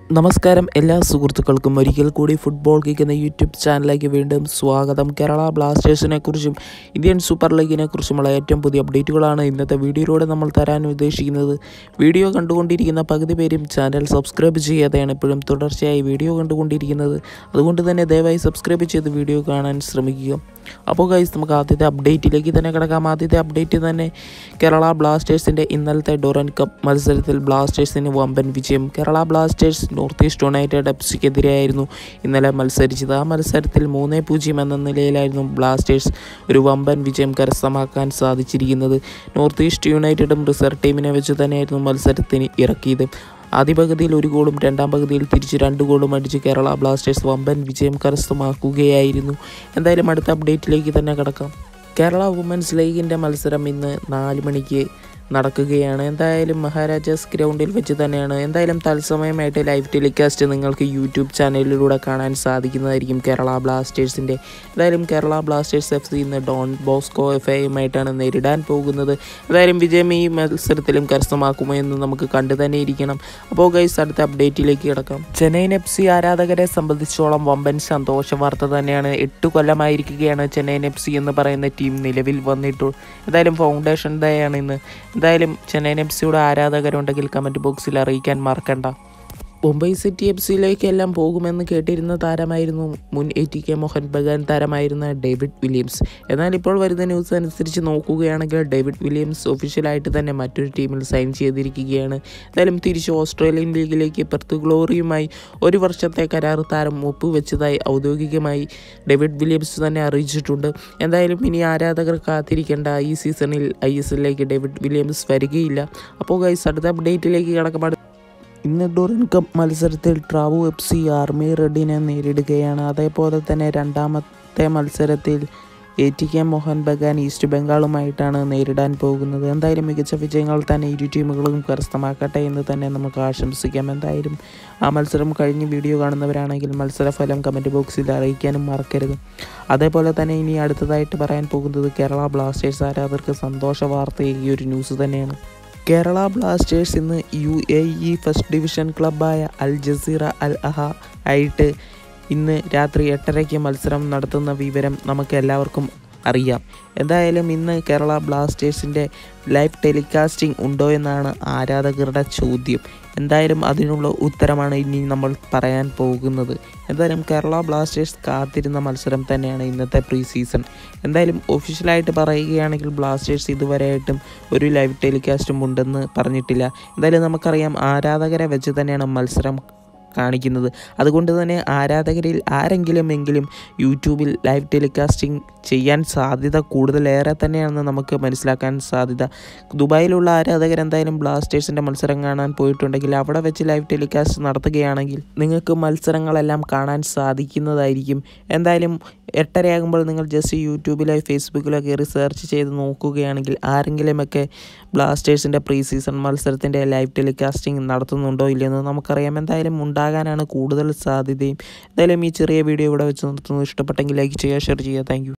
നമസ്കാരം എല്ലാ സുഹൃത്തുക്കൾക്കും ഒരിക്കൽ കൂടി ഫുട്ബോൾ കിക്ക് എന്ന യൂട്യൂബ് ചാനലിലേക്ക് വീണ്ടും സ്വാഗതം കേരള ബ്ലാസ്റ്റേഴ്സിനെ കുറിച്ചും ഇന്ത്യൻ സൂപ്പർ ലീഗിനെ കുറിച്ചുമുള്ള ഏറ്റവും പുതിയ അപ്ഡേറ്റുകളാണ് ഇന്നത്തെ വീഡിയോയിലൂടെ നമ്മൾ തരാൻ ഉദ്ദേശിക്കുന്നത് വീഡിയോ കണ്ടുകൊണ്ടിരിക്കുന്ന പകുതി പേരും ചാനൽ സബ്സ്ക്രൈബ് ചെയ്യാതെയാണ് ഇപ്പോഴും തുടർച്ചയായി വീഡിയോ കണ്ടുകൊണ്ടിരിക്കുന്നത് അതുകൊണ്ട് തന്നെ ദയവായി സബ്സ്ക്രൈബ് ചെയ്ത് വീഡിയോ കാണാൻ ശ്രമിക്കുക അപ്പോൾ ഗൈസ് നമുക്ക് ആദ്യത്തെ അപ്ഡേറ്റിലേക്ക് തന്നെ കിടക്കാം ആദ്യത്തെ അപ്ഡേറ്റ് തന്നെ കേരള ബ്ലാസ്റ്റേഴ്സിൻ്റെ ഇന്നലത്തെ ഡൊറൻ കപ്പ് മത്സരത്തിൽ ബ്ലാസ്റ്റേഴ്സിന് വമ്പൻ വിജയം Kerala Blasters North East United എഫ്സിക്കെതിരെയായിരുന്നു ഇന്നലെ മത്സരിച്ചത് ആ മത്സരത്തിൽ മൂന്നേ പൂജ്യം എന്ന നിലയിലായിരുന്നു ബ്ലാസ്റ്റേഴ്സ് ഒരു വമ്പൻ വിജയം കരസ്ഥമാക്കാൻ സാധിച്ചിരിക്കുന്നത് നോർത്ത് ഈസ്റ്റ് യുണൈറ്റഡും റിസർവ് ടീമിനെ വെച്ച് തന്നെയായിരുന്നു മത്സരത്തിന് ഇറക്കിയത് ആദ്യ പകുതിയിൽ ഒരു ഗോളും രണ്ടാം പകുതിയിൽ തിരിച്ച് രണ്ട് ഗോളും അടിച്ച് കേരള ബ്ലാസ്റ്റേഴ്സ് വമ്പൻ വിജയം കരസ്ഥമാക്കുകയായിരുന്നു എന്തായാലും അടുത്ത അപ്ഡേറ്റിലേക്ക് തന്നെ കിടക്കാം കേരള വുമൻസ് ലീഗിൻ്റെ മത്സരം ഇന്ന് നാല് മണിക്ക് നടക്കുകയാണ് എന്തായാലും മഹാരാജാസ് ഗ്രൗണ്ടിൽ വെച്ച് തന്നെയാണ് എന്തായാലും തത്സമയമായിട്ട് ലൈവ് ടെലികാസ്റ്റ് നിങ്ങൾക്ക് യൂട്യൂബ് ചാനലിലൂടെ കാണാൻ സാധിക്കുന്നതായിരിക്കും കേരള ബ്ലാസ്റ്റേഴ്സിൻ്റെ എന്തായാലും കേരള ബ്ലാസ്റ്റേഴ്സ് എഫ് സി ഇന്ന് ഡോൺ ബോസ്കോ എഫ് ഐയുമായിട്ടാണ് നേരിടാൻ പോകുന്നത് എന്തായാലും വിജയം ഈ മത്സരത്തിലും കരസ്ഥമാക്കുമോ എന്ന് നമുക്ക് കണ്ടു തന്നെ ഇരിക്കണം അപ്പോൾ ഗൈസ് അടുത്ത അപ്ഡേറ്റിലേക്ക് കിടക്കാം ചെന്നൈയിൻ എഫ് സി ആരാധകരെ സംബന്ധിച്ചോളം വമ്പൻ സന്തോഷ വാർത്ത തന്നെയാണ് എട്ട് കൊല്ലമായിരിക്കുകയാണ് ചെന്നൈയിൻ എഫ് സി എന്ന് പറയുന്ന ടീം നിലവിൽ വന്നിട്ടു എന്തായാലും ഫൗണ്ടേഷൻ ഡേ ആണ് ഇന്ന് എന്തായാലും ചെന്നൈയിൻ എഫ് സിയുടെ ആരാധകരുണ്ടെങ്കിൽ കമൻറ്റ് ബോക്സിൽ അറിയിക്കാൻ മറക്കണ്ട മുംബൈ സിറ്റി എഫ് സിയിലേക്ക് എല്ലാം പോകുമെന്ന് കേട്ടിരുന്ന താരമായിരുന്നു മുൻ A T K Mohun Bagan താരമായിരുന്ന ഡേവിഡ് വില്യംസ് എന്നാൽ ഇപ്പോൾ വരുന്ന ന്യൂസ് അനുസരിച്ച് നോക്കുകയാണെങ്കിൽ ഡേവിഡ് വില്യംസ് ഒഫീഷ്യലായിട്ട് തന്നെ മറ്റൊരു ടീമിൽ സൈൻ ചെയ്തിരിക്കുകയാണ് എന്തായാലും തിരിച്ച് ഓസ്ട്രേലിയൻ ലീഗിലേക്ക് പെർത്ത് ഗ്ലോറിയുമായി ഒരു വർഷത്തെ കരാർ താരം ഒപ്പുവെച്ചതായി ഔദ്യോഗികമായി ഡേവിഡ് വില്യംസ് തന്നെ അറിയിച്ചിട്ടുണ്ട് എന്തായാലും ഇനി ആരാധകർ കാത്തിരിക്കേണ്ട ഈ സീസണിൽ ഐ എസ് എല്ലിലേക്ക് ഡേവിഡ് വില്യംസ് വരികയില്ല അപ്പോൾ ഗൈസ് അടുത്ത അപ്ഡേറ്റിലേക്ക് കിടക്കുമ്പോൾ ഇന്ന് ഡൊറൻ കപ്പ് മത്സരത്തിൽ ട്രാവു എഫ് സി ആർമി റെഡിനെ നേരിടുകയാണ് അതേപോലെ തന്നെ രണ്ടാമത്തെ മത്സരത്തിൽ A T K Mohun Bagan East ബംഗാളുമായിട്ടാണ് നേരിടാൻ പോകുന്നത് എന്തായാലും മികച്ച വിജയങ്ങൾ തന്നെ ഇരു ടീമുകളും കരസ്ഥമാക്കട്ടെ എന്ന് തന്നെ നമുക്ക് ആശംസിക്കാം എന്തായാലും ആ മത്സരം കഴിഞ്ഞ് വീഡിയോ കാണുന്നവരാണെങ്കിൽ മത്സരഫലം കമൻറ്റ് ബോക്സിൽ അറിയിക്കാനും മറക്കരുത് അതേപോലെ തന്നെ ഇനി അടുത്തതായിട്ട് പറയാൻ പോകുന്നത് കേരള ബ്ലാസ്റ്റേഴ്സ് ആരാധകർക്ക് സന്തോഷ വാർത്ത ഈ ഒരു ന്യൂസ് തന്നെയാണ് കേരള ബ്ലാസ്റ്റേഴ്സ് ഇന്ന് U A E first division ക്ലബ്ബായ അൽ ജസീറ അൽ അഹ ആയിട്ട് ഇന്ന് രാത്രി എട്ടരയ്ക്ക് മത്സരം നടത്തുന്ന വിവരം നമുക്ക് എല്ലാവർക്കും അറിയാം എന്തായാലും ഇന്ന് കേരള ബ്ലാസ്റ്റേഴ്സിൻ്റെ ലൈവ് ടെലികാസ്റ്റിംഗ് ഉണ്ടോ എന്നാണ് ആരാധകരുടെ ചോദ്യം എന്തായാലും അതിനുള്ള ഉത്തരമാണ് ഇനി നമ്മൾ പറയാൻ പോകുന്നത് എന്തായാലും കേരള ബ്ലാസ്റ്റേഴ്സ് കാത്തിരുന്ന മത്സരം തന്നെയാണ് ഇന്നത്തെ പ്രീ സീസൺ എന്തായാലും ഒഫീഷ്യലായിട്ട് പറയുകയാണെങ്കിൽ ബ്ലാസ്റ്റേഴ്സ് ഇതുവരെയായിട്ടും ഒരു ലൈവ് ടെലികാസ്റ്റും ഉണ്ടെന്ന് പറഞ്ഞിട്ടില്ല എന്തായാലും നമുക്കറിയാം ആരാധകരെ വെച്ച് തന്നെയാണ് മത്സരം കാണിക്കുന്നത് അതുകൊണ്ട് തന്നെ ആരാധകരിൽ ആരെങ്കിലും എങ്കിലും യൂട്യൂബിൽ ലൈവ് ടെലികാസ്റ്റിംഗ് ചെയ്യാൻ സാധ്യത കൂടുതലേറെ തന്നെയാണെന്ന് നമുക്ക് മനസ്സിലാക്കാൻ സാധ്യത ദുബായിലുള്ള ആരാധകർ എന്തായാലും ബ്ലാസ്റ്റേഴ്സിൻ്റെ മത്സരം കാണാൻ പോയിട്ടുണ്ടെങ്കിൽ അവിടെ വെച്ച് ലൈവ് ടെലികാസ്റ്റ് നടത്തുകയാണെങ്കിൽ നിങ്ങൾക്ക് മത്സരങ്ങളെല്ലാം കാണാൻ സാധിക്കുന്നതായിരിക്കും എന്തായാലും എട്ടരയാകുമ്പോൾ നിങ്ങൾ ജസ്റ്റ് യൂട്യൂബിലോ ഫേസ്ബുക്കിലോ കയറി സെർച്ച് ചെയ്ത് നോക്കുകയാണെങ്കിൽ ആരെങ്കിലുമൊക്കെ ബ്ലാസ്റ്റേഴ്സിൻ്റെ പ്രീ സീസൺ മത്സരത്തിൻ്റെ ലൈവ് ടെലികാസ്റ്റിംഗ് നടത്തുന്നുണ്ടോ ഇല്ലയെന്ന് നമുക്കറിയാം എന്തായാലും ഉണ്ടാകാനാണ് കൂടുതൽ സാധ്യതയും എന്തായാലും ഈ ചെറിയ വീഡിയോ ഇവിടെ വെച്ച് നിർത്തുന്നു ഇഷ്ടപ്പെട്ടെങ്കിൽ ലൈക്ക് ചെയ്യുക ഷെയർ ചെയ്യുക താങ്ക്